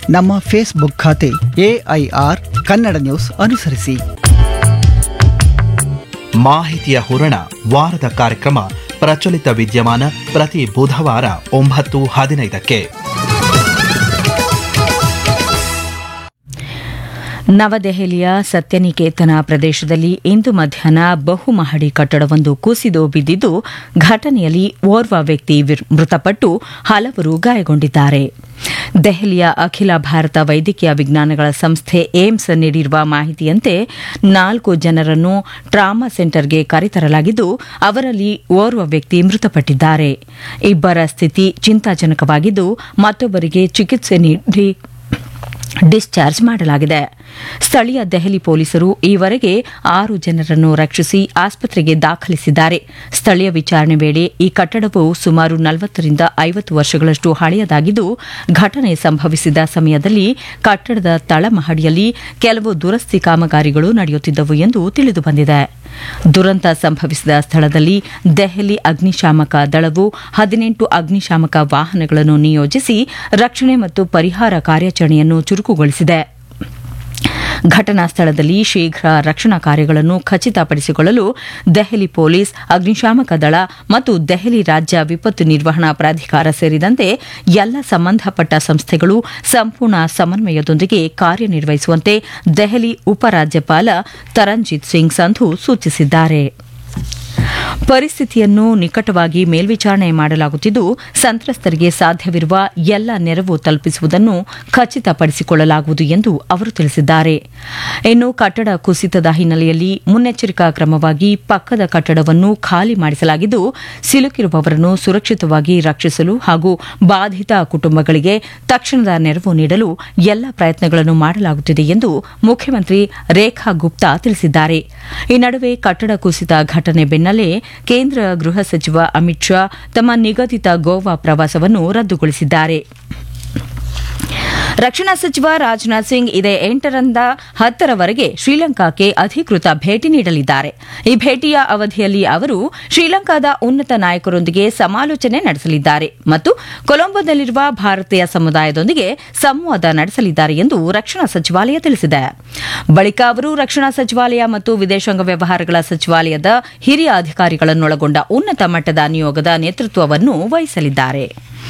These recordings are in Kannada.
ನಮ್ಮ ಫೇಸ್ಬುಕ್ ಖಾತೆ ಎಐಆರ್ ಕನ್ನಡ ನ್ಯೂಸ್ ಅನುಸರಿಸಿ ಮಾಹಿತಿಯ ಹೂರಣ ವಾರದ ಕಾರ್ಯಕ್ರಮ ಪ್ರಚಲಿತ ವಿದ್ಯಮಾನ ಪ್ರತಿ ಬುಧವಾರ ಒಂಬತ್ತು ಹದಿನೈದಕ್ಕೆ ನವದೆಹಲಿಯ ಸತ್ಯನಿಕೇತನ ಪ್ರದೇಶದಲ್ಲಿ ಇಂದು ಮಧ್ಯಾಹ್ನ ಬಹುಮಹಡಿ ಕಟ್ಟಡವೊಂದು ಕುಸಿದು ಬಿದ್ದಿದ್ದು ಘಟನೆಯಲ್ಲಿ ಓರ್ವ ವ್ಯಕ್ತಿ ವಿರ್- ಮೃತಪಟ್ಟು ಹಲವರು ಗಾಯಗೊಂಡಿದ್ದಾರೆ ದೆಹಲಿಯ ಅಖಿಲ ಭಾರತ ವೈದ್ಯಕೀಯ ವಿಜ್ಞಾನಗಳ ಸಂಸ್ಥೆ ಏಮ್ಸ್ ನೀಡಿರುವ ಮಾಹಿತಿಯಂತೆ ನಾಲ್ಕು ಜನರನ್ನು ಟ್ರಾಮಾ ಸೆಂಟರ್ಗೆ ಕರೆತರಲಾಗಿದ್ದು ಅವರಲ್ಲಿ ಓರ್ವ ವ್ಯಕ್ತಿ ಮೃತಪಟ್ಟಿದ್ದಾರೆ ಇಬ್ಬರ ಸ್ಥಿತಿ ಚಿಂತಾಜನಕವಾಗಿದ್ದು ಮತ್ತೊಬ್ಬರಿಗೆ ಚಿಕಿತ್ಸೆ ನೀಡಿ ಡಿಸ್ಚಾರ್ಜ್ ಮಾಡಲಾಗಿದೆ ಸ್ಥಳೀಯ ದೆಹಲಿ ಪೊಲೀಸರು ಈವರೆಗೆ ಆರು ಜನರನ್ನು ರಕ್ಷಿಸಿ ಆಸ್ಪತ್ರೆಗೆ ದಾಖಲಿಸಿದ್ದಾರೆ ಸ್ಥಳೀಯ ವಿಚಾರಣೆ ವೇಳೆ ಈ ಕಟ್ಟಡವು ಸುಮಾರು ನಲವತ್ತರಿಂದ ಐವತ್ತು ವರ್ಷಗಳಷ್ಟು ಹಳೆಯದಾಗಿದ್ದು ಘಟನೆ ಸಂಭವಿಸಿದ ಸಮಯದಲ್ಲಿ ಕಟ್ಟಡದ ತಳಮಹಡಿಯಲ್ಲಿ ಕೆಲವು ದುರಸ್ತಿ ಕಾಮಗಾರಿಗಳು ನಡೆಯುತ್ತಿದ್ದವು ಎಂದು ತಿಳಿದುಬಂದಿದೆ ದುರಂತ ಸಂಭವಿಸಿದ ಸ್ಥಳದಲ್ಲಿ ದೆಹಲಿ ಅಗ್ನಿಶಾಮಕ ದಳವು ಹದಿನೆಂಟು ಅಗ್ನಿಶಾಮಕ ವಾಹನಗಳನ್ನು ನಿಯೋಜಿಸಿ ರಕ್ಷಣೆ ಮತ್ತು ಪರಿಹಾರ ಕಾರ್ಯಾಚರಣೆಯನ್ನು ಚುರುಕುಗೊಳಿಸಿದೆ ಘಟನಾ ಸ್ಥಳದಲ್ಲಿ ಶೀಘ್ರ ರಕ್ಷಣಾ ಕಾರ್ಯಗಳನ್ನು ಖಚಿತಪಡಿಸಿಕೊಳ್ಳಲು ದೆಹಲಿ ಪೊಲೀಸ್ ಅಗ್ನಿಶಾಮಕ ದಳ ಮತ್ತು ದೆಹಲಿ ರಾಜ್ಯ ವಿಪತ್ತು ನಿರ್ವಹಣಾ ಪ್ರಾಧಿಕಾರ ಸೇರಿದಂತೆ ಎಲ್ಲ ಸಂಬಂಧಪಟ್ಟ ಸಂಸ್ಥೆಗಳು ಸಂಪೂರ್ಣ ಸಮನ್ವಯದೊಂದಿಗೆ ಕಾರ್ಯನಿರ್ವಹಿಸುವಂತೆ ದೆಹಲಿ ಉಪರಾಜ್ಯಪಾಲ ತರಂಜಿತ್ ಸಿಂಗ್ ಸಂಧು ಸೂಚಿಸಿದ್ದಾರೆ ಪರಿಸ್ಥಿತಿಯನ್ನು ನಿಕಟವಾಗಿ ಮೇಲ್ವಿಚಾರಣೆ ಮಾಡಲಾಗುತ್ತಿದ್ದು ಸಂತ್ರಸ್ತರಿಗೆ ಸಾಧ್ಯವಿರುವ ಎಲ್ಲ ನೆರವು ತಲುಪಿಸುವುದನ್ನು ಖಚಿತಪಡಿಸಿಕೊಳ್ಳಲಾಗುವುದು ಎಂದು ಅವರು ತಿಳಿಸಿದ್ದಾರೆ ಇನ್ನು ಕಟ್ಟಡ ಕುಸಿತದ ಹಿನ್ನೆಲೆಯಲ್ಲಿ ಮುನ್ನೆಚ್ಚರಿಕಾ ಕ್ರಮವಾಗಿ ಪಕ್ಕದ ಕಟ್ಟಡವನ್ನು ಖಾಲಿ ಮಾಡಿಸಲಾಗಿದ್ದು ಸಿಲುಕಿರುವವರನ್ನು ಸುರಕ್ಷಿತವಾಗಿ ರಕ್ಷಿಸಲು ಹಾಗೂ ಬಾಧಿತ ಕುಟುಂಬಗಳಿಗೆ ತಕ್ಷಣದ ನೆರವು ನೀಡಲು ಎಲ್ಲ ಪ್ರಯತ್ನಗಳನ್ನು ಮಾಡಲಾಗುತ್ತಿದೆ ಎಂದು ಮುಖ್ಯಮಂತ್ರಿ ರೇಖಾ ಗುಪ್ತಾ ತಿಳಿಸಿದ್ದಾರೆ ಈ ನಡುವೆ ಕಟ್ಟಡ ಕುಸಿತ ಘಟನೆ ಬೆನ್ನಲ್ಲೇ ಕೇಂದ್ರ ಗೃಹ ಸಚಿವ ಅಮಿತ್ ಶಾ ತಮ್ಮ ನಿಗದಿತ ಗೋವಾ ಪ್ರವಾಸವನ್ನು ರದ್ದುಗೊಳಿಸಿದ್ದಾರೆ ರಕ್ಷಣಾ ಸಚಿವ ರಾಜನಾಥ್ ಸಿಂಗ್ ಇದೇ ಎಂಟರಿಂದ ಹತ್ತರವರೆಗೆ ಶ್ರೀಲಂಕಾಕ್ಕೆ ಅಧಿಕೃತ ಭೇಟಿ ನೀಡಲಿದ್ದಾರೆ ಈ ಭೇಟಿಯ ಅವಧಿಯಲ್ಲಿ ಅವರು ಶ್ರೀಲಂಕಾದ ಉನ್ನತ ನಾಯಕರೊಂದಿಗೆ ಸಮಾಲೋಚನೆ ನಡೆಸಲಿದ್ದಾರೆ ಮತ್ತು ಕೊಲಂಬೋದಲ್ಲಿರುವ ಭಾರತೀಯ ಸಮುದಾಯದೊಂದಿಗೆ ಸಂವಾದ ನಡೆಸಲಿದ್ದಾರೆ ಎಂದು ರಕ್ಷಣಾ ಸಚಿವಾಲಯ ತಿಳಿಸಿದೆ ಬಳಿಕ ಅವರು ರಕ್ಷಣಾ ಸಚಿವಾಲಯ ಮತ್ತು ವಿದೇಶಾಂಗ ವ್ಯವಹಾರಗಳ ಸಚಿವಾಲಯದ ಹಿರಿಯ ಅಧಿಕಾರಿಗಳನ್ನೊಳಗೊಂಡ ಉನ್ನತ ಮಟ್ಟದ ನಿಯೋಗದ ನೇತೃತ್ವವನ್ನು ವಹಿಸಲಿದ್ದಾರೆ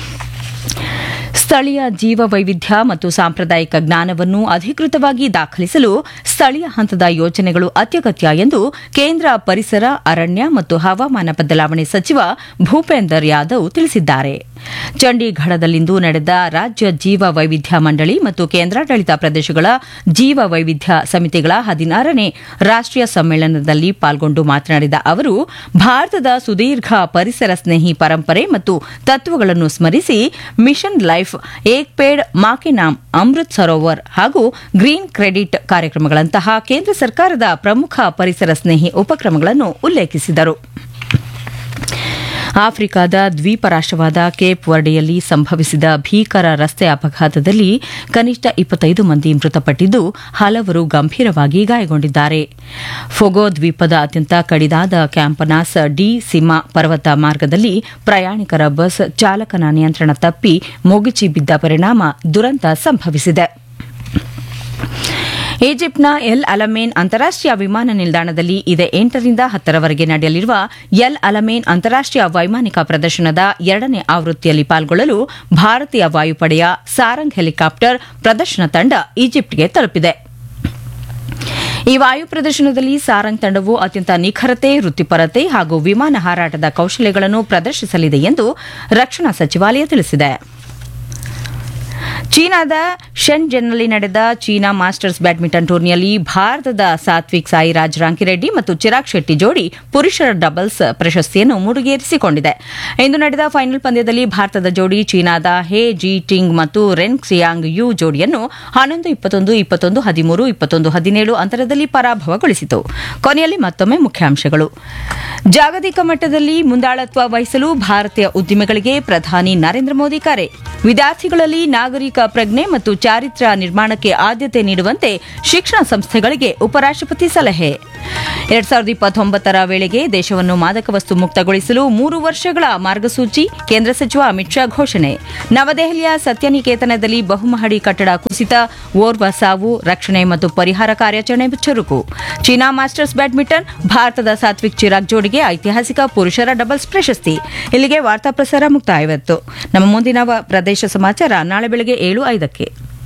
ಸ್ಥಳೀಯ ಜೀವ ವೈವಿಧ್ಯ ಮತ್ತು ಸಾಂಪ್ರದಾಯಿಕ ಜ್ಞಾನವನ್ನು ಅಧಿಕೃತವಾಗಿ ದಾಖಲಿಸಲು ಸ್ಥಳೀಯ ಹಂತದ ಯೋಜನೆಗಳು ಅತ್ಯಗತ್ಯ ಎಂದು ಕೇಂದ್ರ ಪರಿಸರ ಅರಣ್ಯ ಮತ್ತು ಹವಾಮಾನ ಬದಲಾವಣೆ ಸಚಿವ ಭೂಪೇಂದರ್ ಯಾದವ್ ತಿಳಿಸಿದ್ದಾರೆ ಚಂಡೀಗಢದಲ್ಲಿಂದು ನಡೆದ ರಾಜ್ಯ ಜೀವ ವೈವಿಧ್ಯ ಮಂಡಳಿ ಮತ್ತು ಕೇಂದ್ರಾಡಳಿತ ಪ್ರದೇಶಗಳ ಜೀವ ವೈವಿಧ್ಯ ಸಮಿತಿಗಳ ಹದಿನಾರನೇ ರಾಷ್ಟೀಯ ಸಮ್ಮೇಳನದಲ್ಲಿ ಪಾಲ್ಗೊಂಡು ಮಾತನಾಡಿದ ಅವರು ಭಾರತದ ಸುದೀರ್ಘ ಪರಿಸರ ಸ್ನೇಹಿ ಪರಂಪರೆ ಮತ್ತು ತತ್ವಗಳನ್ನು ಸ್ಮರಿಸಿ ಮಿಷನ್ ಲೈಫ್ ಏಕ್ ಪೇಡ್ ಮಾಕೆ ನಾಮ್ ಅಮೃತ್ ಸರೋವರ್ ಹಾಗೂ ಗ್ರೀನ್ ಕ್ರೆಡಿಟ್ ಕಾರ್ಯಕ್ರಮಗಳಂತಹ ಕೇಂದ್ರ ಸರ್ಕಾರದ ಪ್ರಮುಖ ಪರಿಸರ ಸ್ನೇಹಿ ಉಪಕ್ರಮಗಳನ್ನು ಉಲ್ಲೇಖಿಸಿದರು ಆಫ್ರಿಕಾದ ದ್ವೀಪ ರಾಷ್ಟವಾದ ಕೇಪ್ ವರ್ಡೆಯಲ್ಲಿ ಸಂಭವಿಸಿದ ಭೀಕರ ರಸ್ತೆ ಅಪಘಾತದಲ್ಲಿ ಕನಿಷ್ಠ ಇಪ್ಪತ್ತೈದು ಮಂದಿ ಮೃತಪಟ್ಟಿದ್ದು ಹಲವರು ಗಂಭೀರವಾಗಿ ಗಾಯಗೊಂಡಿದ್ದಾರೆ ಫೊಗೋ ದ್ವೀಪದ ಅತ್ಯಂತ ಕಡಿದಾದ ಕ್ಯಾಂಪನಾಸ್ ಡಿ ಸಿಮಾ ಪರ್ವತ ಮಾರ್ಗದಲ್ಲಿ ಪ್ರಯಾಣಿಕರ ಬಸ್ ಚಾಲಕನ ನಿಯಂತ್ರಣ ತಪ್ಪಿ ಮುಗಿಚಿ ಬಿದ್ದ ಪರಿಣಾಮ ದುರಂತ ಸಂಭವಿಸಿದೆ ಈಜಿಪ್ಟ್ನ ಎಲ್ ಅಲಮೇನ್ ಅಂತಾರಾಷ್ಟೀಯ ವಿಮಾನ ನಿಲ್ದಾಣದಲ್ಲಿ ಇದೇ ಎಂಟರಿಂದ ಹತ್ತರವರೆಗೆ ನಡೆಯಲಿರುವ ಎಲ್ ಅಲಮೇನ್ ಅಂತಾರಾಷ್ಟೀಯ ವೈಮಾನಿಕ ಪ್ರದರ್ಶನದ ಎರಡನೇ ಆವೃತ್ತಿಯಲ್ಲಿ ಪಾಲ್ಗೊಳ್ಳಲು ಭಾರತೀಯ ವಾಯುಪಡೆಯ ಸಾರಂಗ್ ಹೆಲಿಕಾಪ್ಟರ್ ಪ್ರದರ್ಶನ ತಂಡ ಈಜಿಪ್ಟ್ಗೆ ತಲುಪಿದೆ ಈ ವಾಯು ಪ್ರದರ್ಶನದಲ್ಲಿ ಸಾರಂಗ್ ತಂಡವು ಅತ್ಯಂತ ನಿಖರತೆ ವೃತ್ತಿಪರತೆ ಹಾಗೂ ವಿಮಾನ ಹಾರಾಟದ ಕೌಶಲ್ಯಗಳನ್ನು ಪ್ರದರ್ಶಿಸಲಿದೆ ಎಂದು ರಕ್ಷಣಾ ಸಚಿವಾಲಯ ತಿಳಿಸಿದೆ ಚೀನಾದ ಶೆನ್ಜೆನ್ನಲ್ಲಿ ನಡೆದ ಚೀನಾ ಮಾಸ್ಟರ್ಸ್ ಬ್ಯಾಡ್ಮಿಂಟನ್ ಟೂರ್ನಿಯಲ್ಲಿ ಭಾರತದ ಸಾತ್ವಿಕ್ ಸಾಯಿರಾಜ್ ರಾಂಕಿರೆಡ್ಡಿ ಮತ್ತು ಚಿರಾಗ್ ಶೆಟ್ಟಿ ಜೋಡಿ ಪುರುಷರ ಡಬಲ್ಸ್ ಪ್ರಶಸ್ತಿಯನ್ನು ಮುಡುಗೇರಿಸಿಕೊಂಡಿದೆ ಇಂದು ನಡೆದ ಫೈನಲ್ ಪಂದ್ಯದಲ್ಲಿ ಭಾರತದ ಜೋಡಿ ಚೀನಾದ ಹೇ ಜಿ ಟಿಂಗ್ ಮತ್ತು ರೆನ್ ಕ್ಸಿಯಾಂಗ್ ಯು ಜೋಡಿಯನ್ನು ಹನ್ನೊಂದು ಇಪ್ಪತ್ತೊಂದು ಇಪ್ಪತ್ತೊಂದು ಹದಿಮೂರು ಇಪ್ಪತ್ತೊಂದು ಹದಿನೇಳು ಅಂತರದಲ್ಲಿ ಪರಾಭವಗೊಳಿಸಿತು ಕೊನೆಯಲ್ಲಿ ಮತ್ತೊಮ್ಮೆ ಮುಖ್ಯಾಂಶಗಳು ಜಾಗತಿಕ ಮಟ್ಟದಲ್ಲಿ ಮುಂದಾಳತ್ವ ವಹಿಸಲು ಭಾರತೀಯ ಉದ್ದಿಮೆಗಳಿಗೆ ಪ್ರಧಾನಿ ನರೇಂದ್ರ ಮೋದಿ ಕರೆ ವಿದ್ಯಾರ್ಥಿಗಳಲ್ಲಿ ನಾಗರಿಕ ಪ್ರಜ್ಞೆ ಮತ್ತು ಚಾರಿತ್ರ್ಯ ನಿರ್ಮಾಣಕ್ಕೆ ಆದ್ಯತೆ ನೀಡುವಂತೆ ಶಿಕ್ಷಣ ಸಂಸ್ಥೆಗಳಿಗೆ ಉಪರಾಷ್ಟಪತಿ ಸಲಹೆ ಎರಡ್ ಸಾವಿರದ ಇಪ್ಪತ್ತೊಂಬತ್ತರ ವೇಳೆಗೆ ದೇಶವನ್ನು ಮಾದಕ ವಸ್ತು ಮುಕ್ತಗೊಳಿಸಲು ಮೂರು ವರ್ಷಗಳ ಮಾರ್ಗಸೂಚಿ ಕೇಂದ್ರ ಸಚಿವ ಅಮಿತ್ ಶಾ ಘೋಷಣೆ ನವದೆಹಲಿಯ ಸತ್ಯನಿಕೇತನದಲ್ಲಿ ಬಹುಮಹಡಿ ಕಟ್ಟಡ ಕುಸಿತ ಓರ್ವ ಸಾವು ರಕ್ಷಣೆ ಮತ್ತು ಪರಿಹಾರ ಕಾರ್ಯಾಚರಣೆ ಚುರುಕು ಚೀನಾ ಮಾಸ್ಟರ್ಸ್ ಬ್ಯಾಡ್ಮಿಂಟನ್ ಭಾರತದ ಸಾತ್ವಿಕ್ ಚಿರಾಗ್ ಜೋಡಿಗೆ ಐತಿಹಾಸಿಕ ಪುರುಷರ ಡಬಲ್ಸ್ ಪ್ರಶಸ್ತಿ ಇಲ್ಲಿಗೆ ವಾರ್ತಾ ಪ್ರಸಾರ ಮುಕ್ತಾಯವಾಯಿತು ನಮ್ಮ ಮುಂದಿನ ವ- ಪ್ರದೇಶ ಸಮಾಚಾರ ನಾಳೆ ಬೆಳಗ್ಗೆ ಏಳು ಐದಕ್ಕೆ